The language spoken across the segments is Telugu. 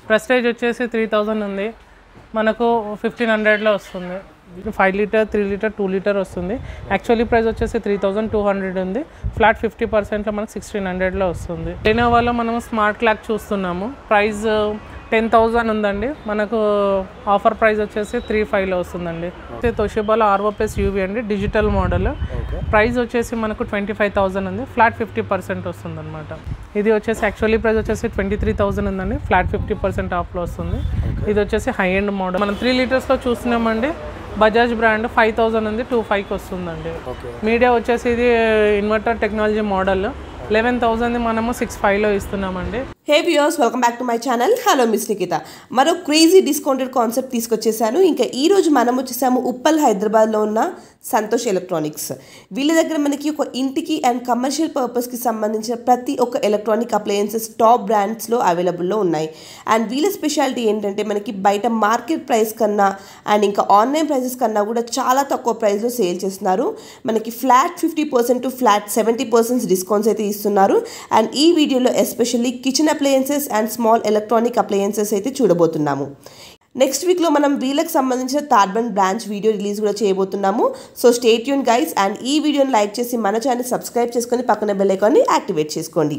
ప్రెస్టేజ్ వచ్చేసి త్రీ థౌజండ్ ఉంది మనకు ఫిఫ్టీన్ హండ్రెడ్లో వస్తుంది five litre three litre two litre వస్తుంది యాక్చువల్లీ ప్రైస్ వచ్చేసి త్రీ థౌజండ్ టూ హండ్రెడ్ ఉంది ఫ్లాట్ ఫిఫ్టీ పర్సెంట్లో మనకు సిక్స్టీన్ హండ్రెడ్లో వస్తుంది లెనోవాలో మనం స్మార్ట్ క్లాక్ చూస్తున్నాము ప్రైస్ టెన్ థౌజండ్ ఉందండి మనకు ఆఫర్ ప్రైస్ వచ్చేసి త్రీ ఫైవ్లో వస్తుందండి తోషిబాలో ఆర్ఓపెస్ యూవీ అండి డిజిటల్ మోడల్ ప్రైస్ వచ్చేసి మనకు ట్వంటీ ఫైవ్ థౌసండ్ ఉంది ఫ్లాట్ ఫిఫ్టీ పర్సెంట్ వస్తుంది అనమాట ఇది వచ్చేసి యాక్చువల్లీ ప్రైస్ వచ్చేసి ట్వంటీ త్రీ థౌసండ్ ఉందండి ఫ్లాట్ ఫిఫ్టీ పర్సెంట్ ఆఫ్లో వస్తుంది ఇది వచ్చేసి హై ఎండ్ మోడల్ మనం త్రీ లీటర్స్లో చూస్తున్నామండి బజాజ్ బ్రాండ్ ఫైవ్ థౌసండ్ ఉంది టూ ఫైవ్కి వస్తుందండి మీడియా వచ్చేసి ఇది inverter technology model eleven thousand మనము సిక్స్ ఫైవ్లో ఇస్తున్నామండి hey viewers welcome back to my channel hello miss Nikita మరో క్రేజీ డిస్కౌంటెడ్ కాన్సెప్ట్ తీసుకొచ్చేసాను ఇంకా ఈ రోజు మనం వచ్చేసాము ఉప్పల్ హైదరాబాద్లో ఉన్న సంతోష్ ఎలక్ట్రానిక్స్ వీళ్ళ దగ్గర మనకి ఒక ఇంటికి అండ్ కమర్షియల్ పర్పస్కి సంబంధించిన ప్రతి ఒక్క ఎలక్ట్రానిక్ అప్లయన్సెస్ టాప్ బ్రాండ్స్లో అవైలబుల్లో ఉన్నాయి అండ్ వీళ్ళ స్పెషాలిటీ ఏంటంటే మనకి బయట మార్కెట్ ప్రైస్ కన్నా అండ్ ఇంకా ఆన్లైన్ ప్రైసెస్ కన్నా కూడా చాలా తక్కువ ప్రైస్లో సేల్ చేస్తున్నారు మనకి flat fifty percent to flat seventy percent discounts అయితే ఇస్తున్నారు అండ్ ఈ వీడియోలో especially kitchen appliances and small electronic appliances అయితే చూడబోతున్నాము నెక్స్ట్ వీక్లో మనం వీళ్ళకి సంబంధించిన థర్డ్ బ్రాంచ్ వీడియో రిలీజ్ కూడా చేయబోతున్నాము సో స్టేట్ యూన్ గైస్ అండ్ ఈ వీడియోని లైక్ చేసి మన ఛానల్ సబ్స్క్రైబ్ చేసుకొని పక్కన బెల్ ఐకాన్ని యాక్టివేట్ చేసుకోండి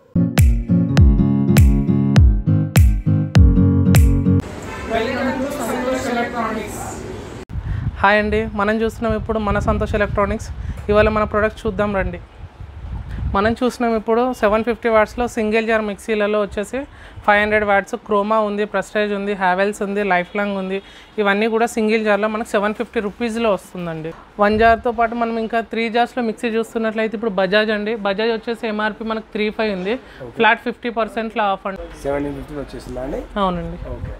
హాయ్ అండి మనం చూస్తున్నాం ఇప్పుడు మన సంతోష్ ఎలక్ట్రానిక్స్ ఇవాళ మన ప్రొడక్ట్ చూద్దాం రండి మనం చూసినాం ఇప్పుడు సెవెన్ ఫిఫ్టీ వాట్స్లో సింగిల్ జార్ మిక్సీలలో వచ్చేసి ఫైవ్ హండ్రెడ్ వాట్స్ క్రోమా ఉంది ప్రెస్టేజ్ ఉంది హ్యావెల్స్ ఉంది లైఫ్ లాంగ్ ఉంది ఇవన్నీ కూడా సింగిల్ జార్లో మనకు సెవెన్ ఫిఫ్టీ రూపీస్లో వస్తుందండి వన్ జార్తో పాటు మనం ఇంకా త్రీ జార్స్లో మిక్సీ చూస్తున్నట్లయితే ఇప్పుడు బజాజ్ అండి బజాజ్ వచ్చేసి ఎంఆర్పి మనకు త్రీ ఫైవ్ ఉంది ఫ్లాట్ ఫిఫ్టీ పర్సెంట్లో ఆఫ్ అండి సెవెంటీన్ ఫిఫ్టీ వచ్చేసిందా అండి అవునండి ఓకే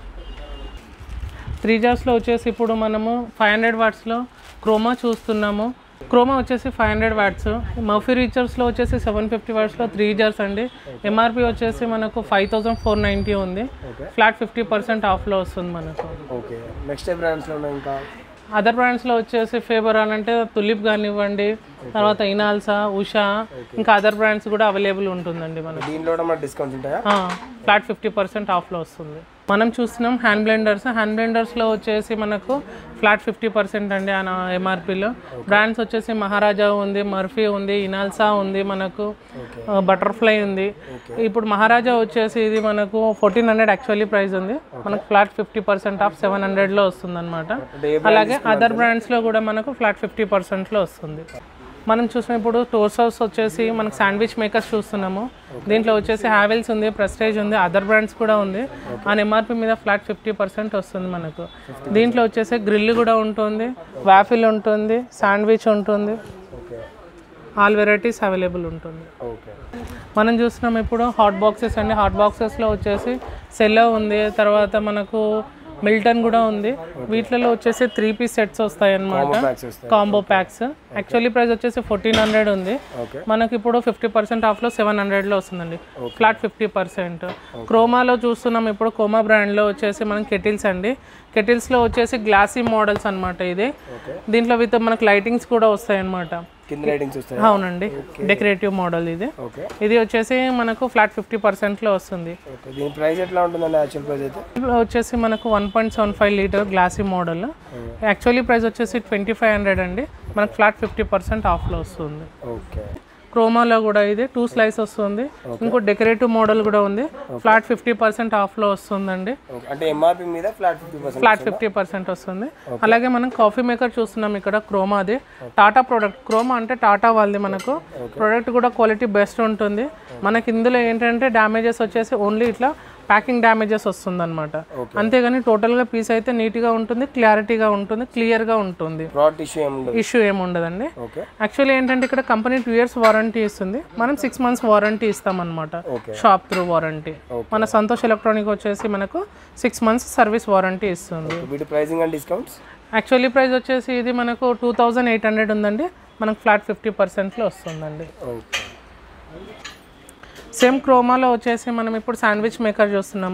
త్రీ జార్స్లో వచ్చేసి ఇప్పుడు మనము ఫైవ్ హండ్రెడ్ వాట్స్లో క్రోమా చూస్తున్నాము క్రోమా వచ్చేసి ఫైవ్ హండ్రెడ్ వాట్స్ మఫీ రీచర్స్లో వచ్చేసి సెవెన్ ఫిఫ్టీ వాట్స్లో త్రీ జార్స్ అండి ఎంఆర్పి వచ్చేసి మనకు ఫైవ్ థౌసండ్ ఫోర్ నైంటీ ఉంది ఫ్లాట్ ఫిఫ్టీ పర్సెంట్ ఆఫ్లో వస్తుంది మనకు ఓకే నెక్స్ట్ బ్రాండ్స్లో ఉన్నాయి ఇంకా అదర్ బ్రాండ్స్లో వచ్చేసి ఫేవర్ అని అంటే తులిప్ కానివ్వండి తర్వాత ఇనాల్సా ఉషా ఇంకా అదర్ బ్రాండ్స్ కూడా అవైలబుల్ ఉంటుందండి మనకు దీనిలో కూడా మన డిస్కౌంట్స్ ఉంటాయా ఫ్లాట్ ఫిఫ్టీ పర్సెంట్ ఆఫ్లో వస్తుంది మనం చూస్తున్నాం హ్యాండ్ బ్లెండర్స్ హ్యాండ్ బ్లెండర్స్లో వచ్చేసి మనకు ఫ్లాట్ ఫిఫ్టీ పర్సెంట్ అండి ఆ ఎంఆర్పీలో బ్రాండ్స్ వచ్చేసి మహారాజా ఉంది మర్ఫీ ఉంది ఇనాల్సా ఉంది మనకు బటర్ఫ్లై ఉంది ఇప్పుడు మహారాజా వచ్చేసి ఇది మనకు ఫోర్టీన్ హండ్రెడ్ యాక్చువల్లీ ప్రైస్ ఉంది మనకు flat fifty percent off seven హండ్రెడ్లో వస్తుంది అనమాట అలాగే అదర్ బ్రాండ్స్లో కూడా మనకు ఫ్లాట్ ఫిఫ్టీ పర్సెంట్లో వస్తుంది మనం చూసిన ఇప్పుడు టోస్టర్స్ వచ్చేసి మనకు శాండ్విచ్ మేకర్స్ చూస్తున్నాము దీంట్లో వచ్చేసి హ్యావెల్స్ ఉంది ప్రెస్టేజ్ ఉంది అదర్ బ్రాండ్స్ కూడా ఉంది ఆ ఎంఆర్పి మీద ఫ్లాట్ ఫిఫ్టీ పర్సెంట్ వస్తుంది మనకు దీంట్లో వచ్చేసి గ్రిల్ కూడా ఉంటుంది వాఫిల్ ఉంటుంది శాండ్విచ్ ఉంటుంది ఓకే ఆల్ వెరైటీస్ అవైలబుల్ ఉంటుంది ఓకే మనం చూస్తున్నాం ఇప్పుడు హాట్ బాక్సెస్ అండి హాట్ బాక్సెస్లో వచ్చేసి సెల్లో ఉంది తర్వాత మనకు మిల్టన్ కూడా ఉంది వీటిలో వచ్చేసి త్రీ పీస్ సెట్స్ వస్తాయి అన్నమాట ప్యాక్స్ వస్తాయి కాంబో ప్యాక్స్ యాక్చువల్లీ ప్రైస్ వచ్చేసి ఫోర్టీన్ హండ్రెడ్ ఉంది ఓకే మనకి ఇప్పుడు ఫిఫ్టీ పర్సెంట్ ఆఫ్లో సెవెన్ హండ్రెడ్లో వస్తుందండి ఫ్లాట్ ఫిఫ్టీ పర్సెంట్ క్రోమాలో చూస్తున్నాం ఇప్పుడు కోమా బ్రాండ్లో వచ్చేసి మనం కెటిల్స్ అండి కెటిల్స్లో వచ్చేసి గ్లాసీ మోడల్స్ అన్నమాట ఇది దీంట్లో విత్ మనకు లైటింగ్స్ కూడా వస్తాయి అన్నమాట కింద రేటింగ్స్ వస్తాయి అవునండి డెకరేటివ్ మోడల్ ఇది ఓకే ఇది వచ్చేసి మనకు ఫ్లాట్ ఫిఫ్టీ పర్సెంట్లో వస్తుంది ఓకే దీని ప్రైస్ ఎట్లా ఉంటుందండి యాక్చువల్ ప్రైస్ అయితే ఇందులో వచ్చేసి మనకు one point seven five litre glossy model actually price వచ్చేసి ట్వంటీ ఫైవ్ హండ్రెడ్ అండి మనకు ఫ్లాట్ ఫిఫ్టీ పర్సెంట్ ఆఫ్లో వస్తుంది ఓకే క్రోమాలో కూడా ఇది టూ స్లైస్ వస్తుంది ఇంకో డెకరేటివ్ మోడల్ కూడా ఉంది ఫ్లాట్ ఫిఫ్టీ పర్సెంట్ ఆఫ్లో వస్తుందండి ఓకే అంటే ఎంఆర్పి మీద flat fifty percent flat fifty percent వస్తుంది అలాగే మనం కాఫీ మేకర్ చూస్తున్నాం ఇక్కడ క్రోమాది టాటా ప్రోడక్ట్ క్రోమా అంటే టాటా వాళ్ళది మనకు ప్రోడక్ట్ కూడా క్వాలిటీ బెస్ట్ ఉంటుంది మనకి ఇందులో ఏంటంటే డ్యామేజెస్ వచ్చేసి ఓన్లీ ఇట్లా ప్యాకింగ్ డ్యామేజెస్ వస్తుంది అనమాట అంతేగాని టోటల్గా పీస్ అయితే నీట్గా ఉంటుంది క్లారిటీగా ఉంటుంది క్లియర్గా ఉంటుంది ప్రోడక్ట్ ఇష్యూ ఏమి ఉండదు ఇష్యూ ఏమి ఉండదండి ఓకే యాక్చువల్లీ ఏంటంటే ఇక్కడ కంపెనీ టూ ఇయర్స్ వారంటీ ఇస్తుంది మనం సిక్స్ మంత్స్ వారంటీ ఇస్తామన్నమాట షాప్ త్రూ వారంటీ మన సంతోష్ ఎలక్ట్రానిక్ వచ్చేసి మనకు సిక్స్ మంత్స్ సర్వీస్ వారంటీ ఇస్తుంది వీటి pricing and discounts actually price వచ్చేసి ఇది మనకు టూ థౌజండ్ ఎయిట్ హండ్రెడ్ ఉందండి మనకు ఫ్లాట్ ఫిఫ్టీ పర్సెంట్లో వస్తుందండి ఓకే సేమ్ క్రోమాలో వచ్చేసి మనం ఇప్పుడు శాండ్విచ్ మేకర్ చూస్తున్నాము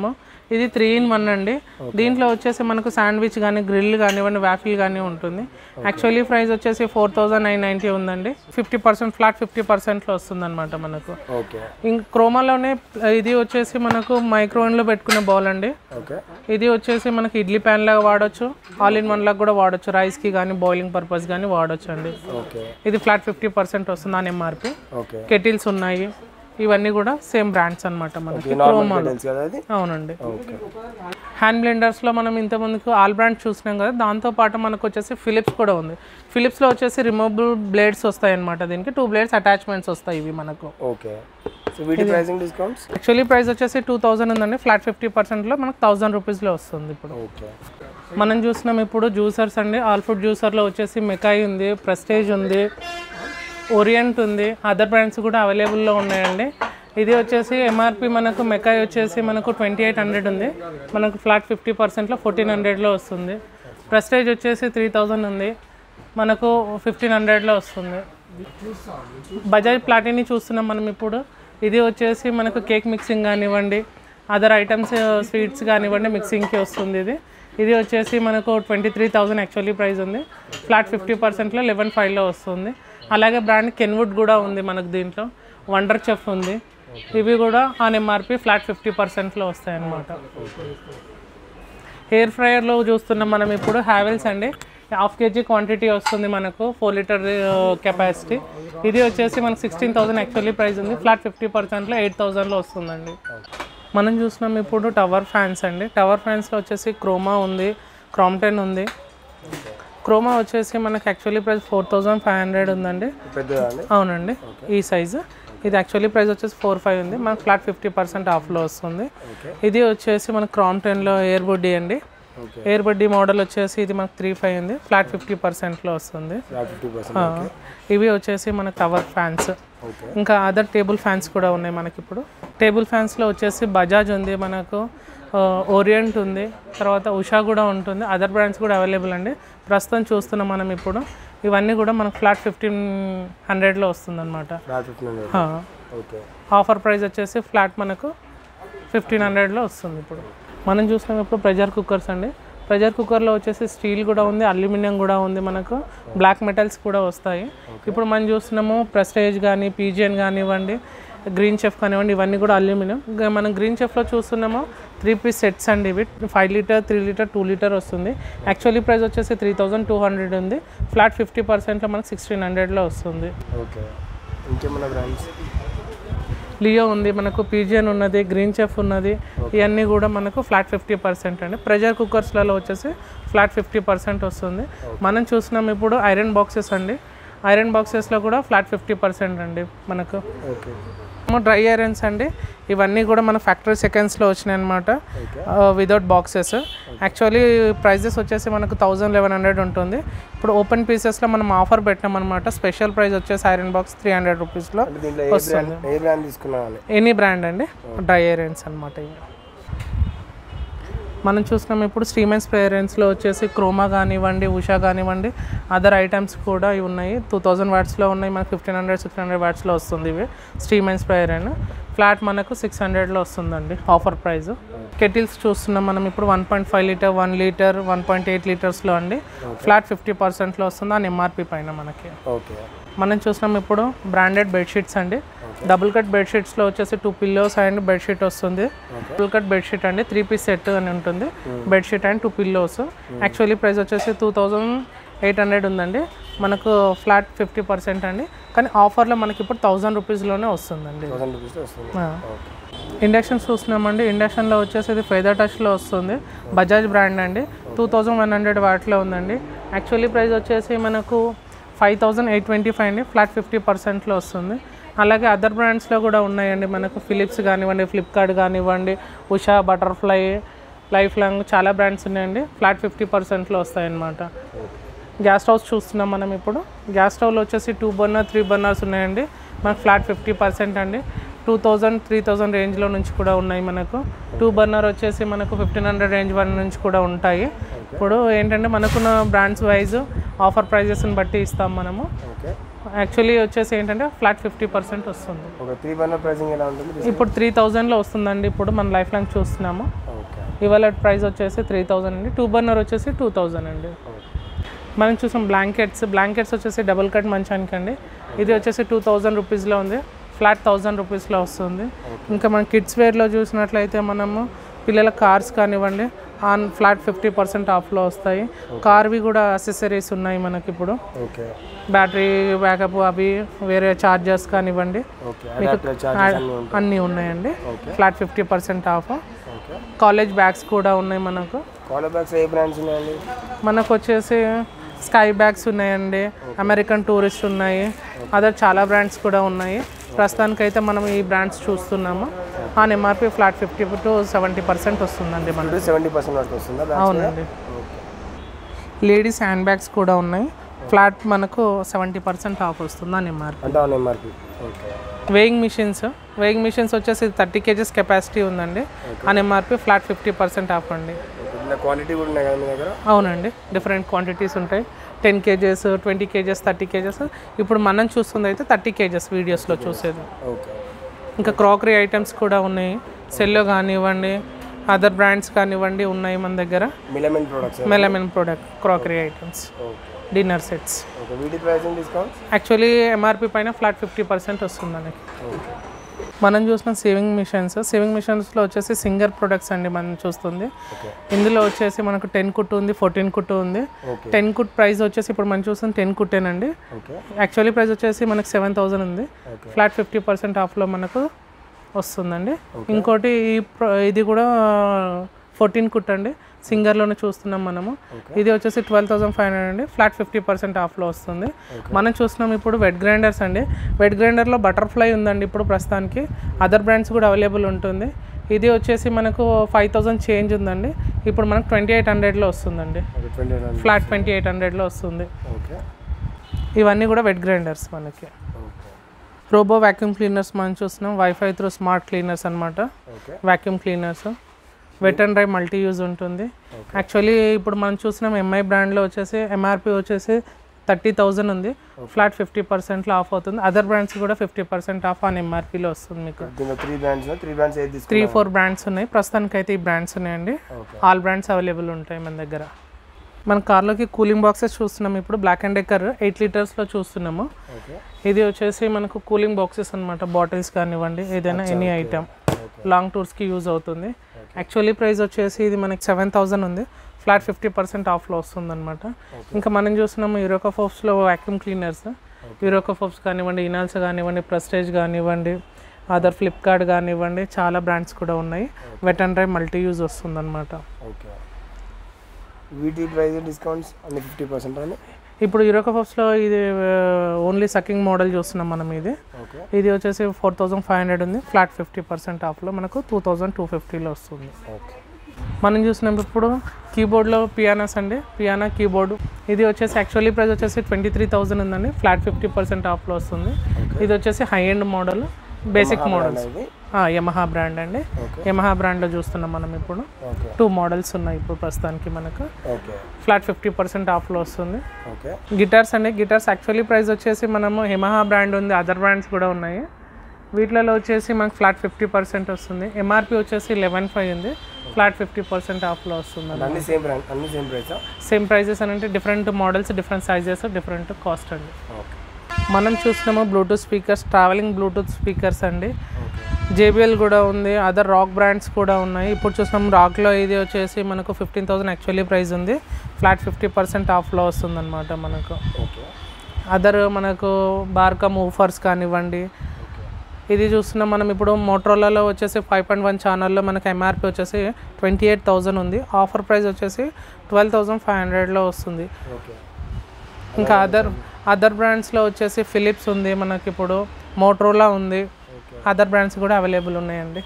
ఇది త్రీ ఇన్ వన్ అండి దీంట్లో వచ్చేసి మనకు శాండ్విచ్ కానీ గ్రిల్ కానివ్వండి వ్యాఫిల్ కానీ ఉంటుంది యాక్చువల్లీ ప్రైస్ వచ్చేసి ఫోర్ థౌజండ్ నైన్ నైంటీ ఉందండి ఫిఫ్టీ పర్సెంట్ ఫ్లాట్ ఫిఫ్టీ పర్సెంట్లో వస్తుంది అనమాట మనకు ఓకే ఇంక క్రోమాలోనే ఇది వచ్చేసి మనకు మైక్రోవెన్లో పెట్టుకునే బౌల్ అండి ఓకే ఇది వచ్చేసి మనకి ఇడ్లీ ప్యాన్ లాగా వాడచ్చు ఆల్ ఇన్ వన్ లాగా కూడా వాడచ్చు రైస్కి కానీ బాయిలింగ్ purpose కానీ వాడచ్చు అండి ఓకే ఇది ఫ్లాట్ ఫిఫ్టీ పర్సెంట్ వస్తుంది అని ఎంఆర్పి ఓకే కెటిల్స్ ఉన్నాయి ఇవన్నీ కూడా సేమ్ బ్రాండ్స్ అన్నమాట మనకి నార్మల్ తెలుసు కదా అది అవునండి ఓకే హ్యాండ్ బ్లెండర్స్లో మనం ఇంతకుముందుకు ఆల్ బ్రాండ్ చూసినాం కదా దాంతో పాటు మనకు వచ్చేసి ఫిలిప్స్ కూడా ఉంది ఫిలిప్స్లో వచ్చేసి రిమూవబుల్ బ్లేడ్స్ వస్తాయి అనమాట దీనికి టూ బ్లేడ్స్ అటాచ్మెంట్స్ వస్తాయి ఇవి మనకు ఓకే సో వీటి ప్రైసింగ్ డిస్కౌంట్స్ యాక్చువల్లీ ప్రైస్ వచ్చేసి టూ థౌజండ్ ఉందండి ఫ్లాట్ ఫిఫ్టీ పర్సెంట్లో మనకు థౌజండ్ రూపీస్లో వస్తుంది ఇప్పుడు ఓకే మనం చూసినాం ఇప్పుడు జ్యూసర్స్ అండి ఆల్ ఫుడ్ జ్యూసర్లో వచ్చేసి మెకాయ్ ఉంది ప్రెస్టేజ్ ఉంది ఓరియంట్ ఉంది అదర్ బ్రాండ్స్ కూడా అవైలబుల్లో ఉన్నాయండి ఇది వచ్చేసి ఎంఆర్పి మనకు మెకాయ్ వచ్చేసి మనకు ట్వంటీ ఎయిట్ హండ్రెడ్ ఉంది మనకు ఫ్లాట్ ఫిఫ్టీ పర్సెంట్లో ఫోర్టీన్ హండ్రెడ్లో వస్తుంది ప్రెస్టేజ్ వచ్చేసి త్రీ థౌజండ్ ఉంది మనకు ఫిఫ్టీన్ హండ్రెడ్లో వస్తుంది బజాజ్ ప్లాటిని చూస్తున్నాం మనం ఇప్పుడు ఇది వచ్చేసి మనకు కేక్ మిక్సింగ్ కానివ్వండి అదర్ ఐటమ్స్ స్వీట్స్ కానివ్వండి మిక్సింగ్కి వస్తుంది ఇది ఇది వచ్చేసి మనకు twenty three thousand actually price ఉంది ఫ్లాట్ ఫిఫ్టీ పర్సెంట్లో లెవెన్ ఫైవ్లో వస్తుంది అలాగే బ్రాండ్ కెన్వుడ్ కూడా ఉంది మనకు దీంట్లో వండర్ చెఫ్ ఉంది ఇవి కూడా ఆన్ ఎంఆర్పి ఫ్లాట్ ఫిఫ్టీ పర్సెంట్లో వస్తాయి అన్నమాట హెయిర్ ఫ్రైయర్లో చూస్తున్నాం మనం ఇప్పుడు హ్యావెల్స్ అండి హాఫ్ కేజీ క్వాంటిటీ వస్తుంది మనకు ఫోర్ లీటర్ కెపాసిటీ ఇది వచ్చేసి మనకు సిక్స్టీన్ థౌసండ్ యాక్చువల్లీ ప్రైస్ ఉంది ఫ్లాట్ ఫిఫ్టీ పర్సెంట్లో ఎయిట్ థౌసండ్లో వస్తుందండి మనం చూస్తున్నాం ఇప్పుడు టవర్ ఫ్యాన్స్ అండి టవర్ ఫ్యాన్స్లో వచ్చేసి క్రోమా ఉంది క్రాంప్టెన్ ఉంది క్రోమా వచ్చేసి మనకి actually price four thousand five hundred ఉందండి పెద్దదా అండి అవునండి ఈ సైజు ఇది యాక్చువల్లీ ప్రైస్ వచ్చేసి ఫోర్ ఫైవ్ ఉంది మనకు ఫ్లాట్ ఫిఫ్టీ పర్సెంట్ ఆఫ్లో వస్తుంది ఇది వచ్చేసి మనకు క్రాంప్టెన్లో ఎయిర్ బుడ్డీ అండి ఓకే ఎయిర్ బడ్డీ మోడల్ వచ్చేసి ఇది మనకు త్రీ ఫైవ్ ఉంది ఫ్లాట్ ఫిఫ్టీ పర్సెంట్లో వస్తుంది ఫ్లాట్ ఫిఫ్టీ పర్సెంట్ ఆ, ఇవి వచ్చేసి మన టవర్ ఫ్యాన్స్ ఓకే ఇంకా అదర్ టేబుల్ ఫ్యాన్స్ కూడా ఉన్నాయి మనకి ఇప్పుడు టేబుల్ ఫ్యాన్స్లో వచ్చేసి బజాజ్ ఉంది మనకు ఓరియంట్ ఉంది తర్వాత ఉషా కూడా ఉంటుంది అదర్ బ్రాండ్స్ కూడా అవైలబుల్ అండి ప్రస్తుతం చూస్తున్నాం మనం ఇప్పుడు ఇవన్నీ కూడా మనకు ఫ్లాట్ ఫిఫ్టీన్ హండ్రెడ్లో వస్తుంది అనమాట flat fifteen okay offer price వచ్చేసి ఫ్లాట్ మనకు ఫిఫ్టీన్ హండ్రెడ్లో వస్తుంది ఇప్పుడు మనం చూసినాం ఇప్పుడు ప్రెషర్ కుక్కర్స్ అండి ప్రెషర్ కుక్కర్లో వచ్చేసి స్టీల్ కూడా ఉంది అల్యూమినియం కూడా ఉంది మనకు బ్లాక్ మెటల్స్ కూడా వస్తాయి ఇప్పుడు మనం చూస్తున్నాము ప్రెస్టేజ్ కానీ పీజియన్ కానివ్వండి గ్రీన్ చెఫ్ కానివ్వండి ఇవన్నీ కూడా అల్యూమినియం ఇంకా మనం గ్రీన్ చెఫ్లో చూస్తున్నాము త్రీ పీస్ సెట్స్ అండి ఇవి five litre three litre two litre వస్తుంది యాక్చువల్లీ ప్రైస్ వచ్చేసి త్రీ థౌజండ్ టూ హండ్రెడ్ ఉంది ఫ్లాట్ ఫిఫ్టీ పర్సెంట్లో మనకు సిక్స్టీన్ హండ్రెడ్లో వస్తుంది ఓకే ఇంకేమన్నా బ్రాండ్స్ లియో ఉంది మనకు పీజియన్ ఉన్నది గ్రీన్ చెఫ్ ఉన్నది ఇవన్నీ కూడా మనకు ఫ్లాట్ ఫిఫ్టీ పర్సెంట్ అండి ప్రెషర్ కుక్కర్స్లలో వచ్చేసి ఫ్లాట్ ఫిఫ్టీ పర్సెంట్ వస్తుంది మనం చూసినాం ఇప్పుడు ఐరన్ బాక్సెస్ అండి ఐరన్ బాక్సెస్లో కూడా ఫ్లాట్ ఫిఫ్టీ పర్సెంట్ అండి మనకు ఓకే డ్రై ఐరన్స్ అండి ఇవన్నీ కూడా మన ఫ్యాక్టరీ సెకండ్స్లో వచ్చినాయి అనమాట వితౌట్ బాక్సెస్ యాక్చువల్లీ ప్రైజెస్ వచ్చేసి మనకు థౌజండ్ లెవెన్ హండ్రెడ్ ఉంటుంది ఇప్పుడు ఓపెన్ పీసెస్లో మనం ఆఫర్ పెట్టాం అనమాట స్పెషల్ ప్రైస్ వచ్చేసి ఐరన్ బాక్స్ త్రీ హండ్రెడ్ రూపీస్లో అంటే దీంట్లో ఏ బ్రాండ్ ఏ బ్రాండ్ తీసుకున్నాను ఎనీ బ్రాండ్ అండి డ్రై ఐరన్స్ అనమాట ఇవి మనం చూసినాం ఇప్పుడు స్టీమెన్స్ ప్రేరెన్స్లో వచ్చేసి క్రోమా కానివ్వండి ఉషా కానివ్వండి అదర్ ఐటమ్స్ కూడా ఇవి ఉన్నాయి టూ థౌజండ్ వాట్స్లో ఉన్నాయి మనకు ఫిఫ్టీన్ హండ్రెడ్ సిక్స్ హండ్రెడ్ వాట్స్లో వస్తుంది ఇవి స్టీమెన్స్ ప్రేరన్ ఫ్లాట్ మనకు సిక్స్ హండ్రెడ్లో వస్తుందండి ఆఫర్ ప్రైస్ కెటిల్స్ చూస్తున్నాం మనం ఇప్పుడు one point five litre one litre one point eight లీటర్స్లో అండి ఫ్లాట్ ఫిఫ్టీ పర్సెంట్లో వస్తుంది అని ఎంఆర్పి పైన మనకి ఓకే మనం చూసినాం ఇప్పుడు బ్రాండెడ్ బెడ్షీట్స్ అండి డబుల్ కట్ బెడ్షీట్స్లో వచ్చేసి టూ పిల్లోస్ అండ్ బెడ్షీట్ వస్తుంది డబుల్ కట్ బెడ్షీట్ అండి త్రీ పీస్ సెట్ అని ఉంటుంది bedsheet and two pillows actually price వచ్చేసి టూ థౌజండ్ ఎయిట్ హండ్రెడ్ ఉందండి మనకు ఫ్లాట్ ఫిఫ్టీ పర్సెంట్ అండి కానీ ఆఫర్లో మనకి ఇప్పుడు థౌజండ్ రూపీస్లోనే వస్తుందండి థౌసండ్ రూపీస్ వస్తుంది ఆ. ఓకే ఇండక్షన్ చూస్తున్నామండి ఇండక్షన్లో వచ్చేసి ఇది ఫెదర్ టచ్లో వస్తుంది బజాజ్ బ్రాండ్ అండి టూ థౌజండ్ వన్ హండ్రెడ్ వాట్లో ఉందండి యాక్చువల్లీ ప్రైస్ వచ్చేసి మనకు five thousand eight twenty five అండి ఫ్లాట్ ఫిఫ్టీ పర్సెంట్లో వస్తుంది అలాగే అదర్ బ్రాండ్స్లో కూడా ఉన్నాయండి మనకు ఫిలిప్స్ కానివ్వండి ఫ్లిప్కార్ట్ కానివ్వండి ఉషా బటర్ఫ్లై లైఫ్ లాంగ్ చాలా బ్రాండ్స్ ఉన్నాయండి ఫ్లాట్ ఫిఫ్టీ పర్సెంట్లో వస్తాయన్నమాట గ్యాస్ స్టవ్స్ చూస్తున్నాం మనం ఇప్పుడు గ్యాస్ స్టవ్లో వచ్చేసి టూ బర్నర్ త్రీ బర్నర్స్ ఉన్నాయండి మనకు ఫ్లాట్ ఫిఫ్టీ పర్సెంట్ అండి టూ థౌజండ్ త్రీ థౌజండ్ రేంజ్లో నుంచి కూడా ఉన్నాయి మనకు టూ బర్నర్ వచ్చేసి మనకు ఫిఫ్టీన్ హండ్రెడ్ రేంజ్ వన్ నుంచి కూడా ఉంటాయి ఇప్పుడు ఏంటంటే మనకున్న బ్రాండ్స్ వైజ్ ఆఫర్ ప్రైజెస్ని బట్టి ఇస్తాం మనము ఓకే యాక్చువల్లీ వచ్చేసి ఏంటంటే ఫ్లాట్ ఫిఫ్టీ పర్సెంట్ వస్తుంది ఒక త్రీ బర్నర్ ప్రైసింగ్ ఎలా ఉంటుంది ఇప్పుడు త్రీ థౌజండ్లో వస్తుందండి ఇప్పుడు మన లైఫ్ లాంగ్ చూస్తున్నాము ఓకే ఇవాళ ప్రైస్ వచ్చేసి త్రీ థౌజండ్ అండి టూ బర్నర్ వచ్చేసి టూ థౌజండ్ అండి మనం చూసాం బ్లాంకెట్స్ బ్లాంకెట్స్ వచ్చేసి డబుల్ కట్ మంచానికి అండి ఇది వచ్చేసి టూ థౌజండ్ రూపీస్లో ఉంది ఫ్లాట్ థౌజండ్ రూపీస్లో వస్తుంది ఇంకా మన కిడ్స్ వేర్లో చూసినట్లయితే మనము పిల్లల కార్స్ కానివ్వండి ఆన్ ఫ్లాట్ ఫిఫ్టీ పర్సెంట్ ఆఫ్లో వస్తాయి కార్వి కూడా అసెసరీస్ ఉన్నాయి మనకి ఇప్పుడు ఓకే బ్యాటరీ బ్యాకప్ అవి వేరే చార్జర్స్ కానివ్వండి ఓకే అడాప్టర్ చార్జెస్ అన్నీ ఉంటాయి అన్నీ ఉన్నాయండి Okay. Flat fifty percent off okay college bags కూడా ఉన్నాయి మనకు కాలర్ బ్యాగ్స్ ఏ బ్రాండ్స్ ఉన్నాయండి మనకు వచ్చేసి స్కై బ్యాగ్స్ ఉన్నాయండి అమెరికన్ టూరిస్ట్ ఉన్నాయి అదర్ చాలా బ్రాండ్స్ కూడా ఉన్నాయి ప్రస్తుతానికైతే మనం ఈ బ్రాండ్స్ చూస్తున్నాము on MRP flat fifty to seventy percent వస్తుందండి మనకు సెవెంటీ పర్సెంట్ వరకు వస్తుందా బ్యాగ్స్ అవునండి లేడీస్ హ్యాండ్ బ్యాగ్స్ కూడా ఉన్నాయి ఫ్లాట్ మనకు సెవెంటీ పర్సెంట్ ఆఫ్ వస్తుంది అని ఎంఆర్పి అంటే on MRP okay weighing machines weighing machines వచ్చేసి థర్టీ కేజెస్ కెపాసిటీ ఉందండి అని MRP flat fifty percent off అండి ఇట్లా క్వాలిటీ కూడా ఉన్నాయి కదా మీ దగ్గర అవునండి డిఫరెంట్ క్వాంటిటీస్ ఉంటాయి ten kgs twenty kgs thirty kgs ఇప్పుడు మనం చూస్తుంది అయితే థర్టీ కేజెస్ వీడియోస్లో చూసేది ఓకే ఇంకా క్రాకరీ ఐటమ్స్ కూడా ఉన్నాయి సెల్లో కానివ్వండి అదర్ బ్రాండ్స్ కానివ్వండి ఉన్నాయి మన దగ్గర melamine products melamine product crockery items okay dinner sets okay వీటి ప్రైసింగ్ డిస్కౌంట్స్ యాక్చువల్లీ ఎంఆర్పి పైన ఫ్లాట్ ఫిఫ్టీ పర్సెంట్ వస్తుందండి ఓకే మనం చూసిన సేవింగ్ మిషన్స్ సేవింగ్ మిషన్స్లో వచ్చేసి సింగర్ ప్రొడక్ట్స్ అండి మనం చూస్తుంది ఓకే ఇందులో వచ్చేసి మనకు టెన్ కుట్టు ఉంది ఫోర్టీన్ కుట్టు ఉంది ఓకే టెన్ కుట్ ప్రైస్ వచ్చేసి ఇప్పుడు మనం చూస్తుంది టెన్ కుట్టేనండి ఓకే యాక్చువల్లీ ప్రైస్ వచ్చేసి మనకు సెవెన్ థౌజండ్ ఉంది ఓకే ఫ్లాట్ ఫిఫ్టీ పర్సెంట్ ఆఫ్లో మనకు వస్తుందండి ఇంకోటి ఈ pro- ఇది కూడా ఫోర్టీన్ కుట్ అండి సింగర్లోనే చూస్తున్నాం మనము ఇది వచ్చేసి ట్వెల్వ్ థౌసండ్ ఫైవ్ హండ్రెడ్ అండి ఫ్లాట్ ఫిఫ్టీ పర్సెంట్ ఆఫ్లో వస్తుంది మనం చూస్తున్నాం ఇప్పుడు వెట్ గ్రైండర్స్ అండి వెట్ గ్రైండర్లో బటర్ఫ్లై ఉందండి ఇప్పుడు ప్రస్తుతానికి అదర్ బ్రాండ్స్ కూడా అవైలబుల్ ఉంటుంది ఇది వచ్చేసి మనకు ఫైవ్ థౌసండ్ చేంజ్ ఉందండి ఇప్పుడు మనకు ట్వంటీ ఎయిట్ హండ్రెడ్లో వస్తుందండి okay twenty nine flat twenty eight హండ్రెడ్లో వస్తుంది ఓకే ఇవన్నీ కూడా వెట్ గ్రైండర్స్ మనకి ఓకే రోబో వాక్యూమ్ క్లీనర్స్ మనం చూస్తున్నాం వైఫై త్రూ స్మార్ట్ క్లీనర్స్ అనమాట okay vacuum cleaners wet and dry multi use ఉంటుంది యాక్చువల్లీ ఇప్పుడు మనం చూసినాం ఎంఐ బ్రాండ్లో వచ్చేసి ఎంఆర్పి వచ్చేసి థర్టీ థౌజండ్ ఉంది ఫ్లాట్ ఫిఫ్టీ పర్సెంట్లో ఆఫ్ అవుతుంది అదర్ బ్రాండ్స్ కూడా ఫిఫ్టీ పర్సెంట్ ఆఫ్ ఆన్ ఎంఆర్పీలో వస్తుంది మీకు దీంట్లో త్రీ బ్రాండ్స్ త్రీ బ్రాండ్స్ ఏది త్రీ తీసుకున్నారు ఫోర్ బ్రాండ్స్ ఉన్నాయి ప్రస్తుతానికి అయితే ఈ బ్రాండ్స్ ఉన్నాయండి ఓకే ఆల్ బ్రాండ్స్ అవైలబుల్ ఉంటాయి మన దగ్గర మన కార్లోకి కూలింగ్ బాక్సెస్ చూస్తున్నాం ఇప్పుడు బ్లాక్ అండ్ డెక్కర్ ఎయిట్ లీటర్స్లో చూస్తున్నాము ఓకే ఇది వచ్చేసి మనకు కూలింగ్ బాక్సెస్ అనమాట బాటిల్స్ కానివ్వండి ఏదైనా ఎనీ ఐటమ్ లాంగ్ టూర్స్కి యూజ్ అవుతుంది యాక్చువల్లీ ప్రైస్ వచ్చేసి ఇది మనకి సెవెన్ థౌజండ్ ఉంది ఫ్లాట్ ఫిఫ్టీ పర్సెంట్ ఆఫ్లో వస్తుంది అనమాట ఇంకా మనం చూస్తున్నాము యూరోకోఫోప్స్లో వాక్యూమ్ క్లీనర్స్ యూరోకోఫోప్స్ కానివ్వండి ఇనాల్స్ కానివ్వండి ప్రెస్టేజ్ కానివ్వండి అదర్ ఫ్లిప్కార్ట్ కానివ్వండి చాలా బ్రాండ్స్ కూడా ఉన్నాయి wet and dry multi use వస్తుంది అనమాట ఓకే వీటి ప్రైస్ డిస్కౌంట్స్ అన్ని ఫిఫ్టీ పర్సెంట్ అని ఇప్పుడు యూరోకోఫోప్స్లో ఇది ఓన్లీ సకింగ్ మోడల్ చూస్తున్నాం మనం ఇది ఓకే ఇది వచ్చేసి ఫోర్ థౌజండ్ ఫైవ్ హండ్రెడ్ ఉంది ఫ్లాట్ ఫిఫ్టీ పర్సెంట్ ఆఫ్లో మనకు టూ థౌజండ్ టూ ఫిఫ్టీలో వస్తుంది ఓకే మనం చూసినాం ఇప్పుడు కీబోర్డ్లో పియానాస్ అండి పియానా కీబోర్డ్ ఇది వచ్చేసి యాక్చువల్లీ ప్రైస్ వచ్చేసి ట్వంటీ త్రీ థౌజండ్ ఉందండి ఫ్లాట్ ఫిఫ్టీ పర్సెంట్ ఆఫ్లో వస్తుంది ఇది వచ్చేసి high end model basic models ఇది యమహా బ్రాండ్ అండి ఓకే యమహా బ్రాండ్లో చూస్తున్నాం మనం ఇప్పుడు ఓకే టూ మోడల్స్ ఉన్నాయి ఇప్పుడు ప్రస్తుతానికి మనకు ఓకే ఫ్లాట్ ఫిఫ్టీ పర్సెంట్ ఆఫ్లో వస్తుంది ఓకే గిటార్స్ అండి గిటార్స్ యాక్చువల్లీ ప్రైస్ వచ్చేసి మనము యమహా బ్రాండ్ ఉంది అదర్ బ్రాండ్స్ కూడా ఉన్నాయి వీటిలలో వచ్చేసి మనకు ఫ్లాట్ ఫిఫ్టీ పర్సెంట్ వస్తుంది ఎంఆర్పి వచ్చేసి లెవెన్ ఫైవ్ ఉంది ఫ్లాట్ ఫిఫ్టీ పర్సెంట్ ఆఫ్లో వస్తుంది అన్ని సేమ్ బ్రాండ్ అన్ని సేమ్ ప్రైసా సేమ్ ప్రైజెస్ అని అంటే different models different sizes different cost అండి ఓకే మనం చూస్తున్నాము Bluetooth speakers travelling Bluetooth speakers అండి ఓకే జేబిఎల్ కూడా ఉంది అదర్ రాక్ బ్రాండ్స్ కూడా ఉన్నాయి ఇప్పుడు చూస్తున్నాం రాక్లో ఇది వచ్చేసి మనకు ఫిఫ్టీన్ థౌసండ్ యాక్చువల్లీ ప్రైస్ ఉంది ఫ్లాట్ ఫిఫ్టీ పర్సెంట్ ఆఫ్లో వస్తుంది అనమాట మనకు ఓకే అదర్ మనకు బార్కమ్ ఊఫర్స్ కానివ్వండి ఇది చూస్తున్నాం మనం ఇప్పుడు మోట్రోలాలో వచ్చేసి ఫైవ్ పాయింట్ వన్ ఛానల్లో మనకి ఎంఆర్పి వచ్చేసి ట్వంటీ ఎయిట్ థౌజండ్ ఉంది ఆఫర్ ప్రైస్ వచ్చేసి ట్వెల్వ్ థౌజండ్ ఫైవ్ హండ్రెడ్లో వస్తుంది ఓకే ఇంకా అదర్ అదర్ బ్రాండ్స్లో వచ్చేసి ఫిలిప్స్ ఉంది మనకి ఇప్పుడు మోట్రోలా ఉంది ఓకే అదర్ బ్రాండ్స్ కూడా అవైలబుల్ ఉన్నాయండి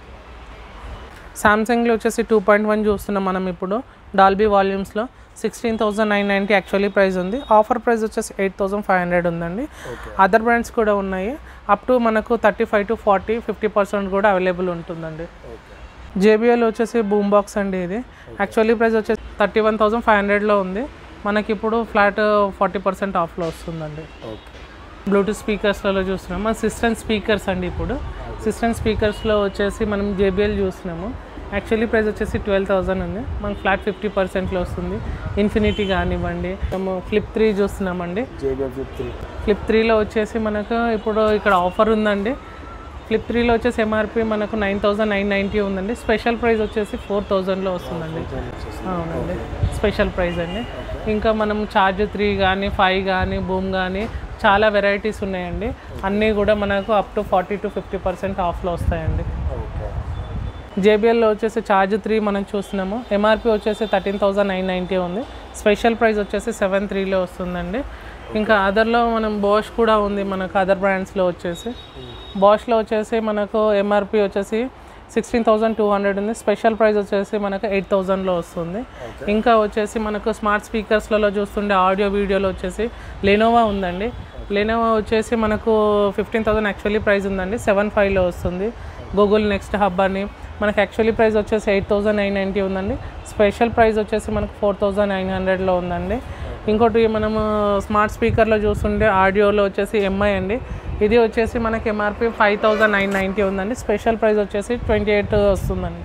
సామ్సంగ్లో వచ్చేసి టూ పాయింట్ వన్ చూస్తున్నాం మనం ఇప్పుడు డాల్బీ వాల్యూమ్స్లో sixteen thousand nine ninety actually price ఉంది ఆఫర్ ప్రైస్ వచ్చేసి ఎయిట్ థౌసండ్ ఫైవ్ హండ్రెడ్ ఉందండి ఓకే అదర్ బ్రాండ్స్ కూడా ఉన్నాయి అప్ టు మనకు thirty five to forty fifty percent కూడా అవైలబుల్ ఉంటుందండి ఓకే జేబిఎల్ వచ్చేసి బూమ్ బాక్స్ అండి ఇది యాక్చువల్లీ ప్రైస్ వచ్చేసి థర్టీ వన్ థౌసండ్ ఫైవ్ హండ్రెడ్లో ఉంది మనకి ఇప్పుడు ఫ్లాట్ ఫార్టీ పర్సెంట్ ఆఫ్లో వస్తుందండి ఓకే బ్లూటూత్ స్పీకర్స్లలో చూస్తున్నాము మన సిస్టమ్ స్పీకర్స్ అండి ఇప్పుడు సిస్టమ్ స్పీకర్స్లో వచ్చేసి మనం జేబిఎల్ చూస్తున్నాము యాక్చువల్లీ ప్రైస్ వచ్చేసి ట్వెల్వ్ థౌసండ్ ఉంది మనకు ఫ్లాట్ ఫిఫ్టీ పర్సెంట్లో వస్తుంది ఇన్ఫినిటీ కానివ్వండి మేము ఫ్లిప్ త్రీ చూస్తున్నామండి జేబీఎల్ ఫిఫ్ట్ త్రీ ఫ్లిప్ త్రీలో వచ్చేసి మనకు ఇప్పుడు ఇక్కడ ఆఫర్ ఉందండి ఫ్లిప్ త్రీలో వచ్చేసి ఎంఆర్పి మనకు నైన్ థౌసండ్ నైన్ నైంటీ ఉందండి స్పెషల్ ప్రైస్ వచ్చేసి ఫోర్ థౌజండ్లో వస్తుందండి అవునండి స్పెషల్ ప్రైస్ అండి ఇంకా మనం ఛార్జ్ త్రీ కానీ ఫైవ్ కానీ బూమ్ కానీ చాలా వెరైటీస్ ఉన్నాయండి అన్నీ కూడా మనకు up to forty to fifty percent ఆఫ్లో వస్తాయండి ఓకే జేబిఎల్లో వచ్చేసి ఛార్జ్ త్రీ మనం చూస్తున్నాము ఎంఆర్పి వచ్చేసి థర్టీన్ థౌసండ్ నైన్ నైంటీ ఉంది స్పెషల్ ప్రైస్ వచ్చేసి సెవెన్ త్రీలో వస్తుందండి ఇంకా అదర్లో మనం బోష్ కూడా ఉంది మనకు అదర్ బ్రాండ్స్లో వచ్చేసి బాష్లో వచ్చేసి మనకు ఎంఆర్పి వచ్చేసి సిక్స్టీన్ థౌసండ్ టూ హండ్రెడ్ ఉంది స్పెషల్ ప్రైస్ వచ్చేసి మనకు ఎయిట్ థౌజండ్లో వస్తుంది ఇంకా వచ్చేసి మనకు స్మార్ట్ స్పీకర్స్లలో చూస్తుండే ఆడియో వీడియోలో వచ్చేసి లెనోవా ఉందండి లెనోవా వచ్చేసి మనకు ఫిఫ్టీన్ థౌసండ్ యాక్చువల్లీ ప్రైస్ ఉందండి సెవెన్ ఫైవ్లో వస్తుంది గూగుల్ నెక్స్ట్ హబ్ అని మనకు యాక్చువల్లీ ప్రైస్ వచ్చేసి ఎయిట్ థౌసండ్ నైన్ నైంటీ ఉందండి స్పెషల్ ప్రైస్ వచ్చేసి మనకు ఫోర్ థౌసండ్ నైన్ హండ్రెడ్లో ఉందండి ఇంకోటి మనము స్మార్ట్ స్పీకర్లో చూస్తుంటే ఆడియోలో వచ్చేసి ఎంఐ అండి ఇది వచ్చేసి మనకి MRP five thousand nine ninety ఉందండి స్పెషల్ ప్రైస్ వచ్చేసి ట్వంటీ ఎయిట్ వస్తుందండి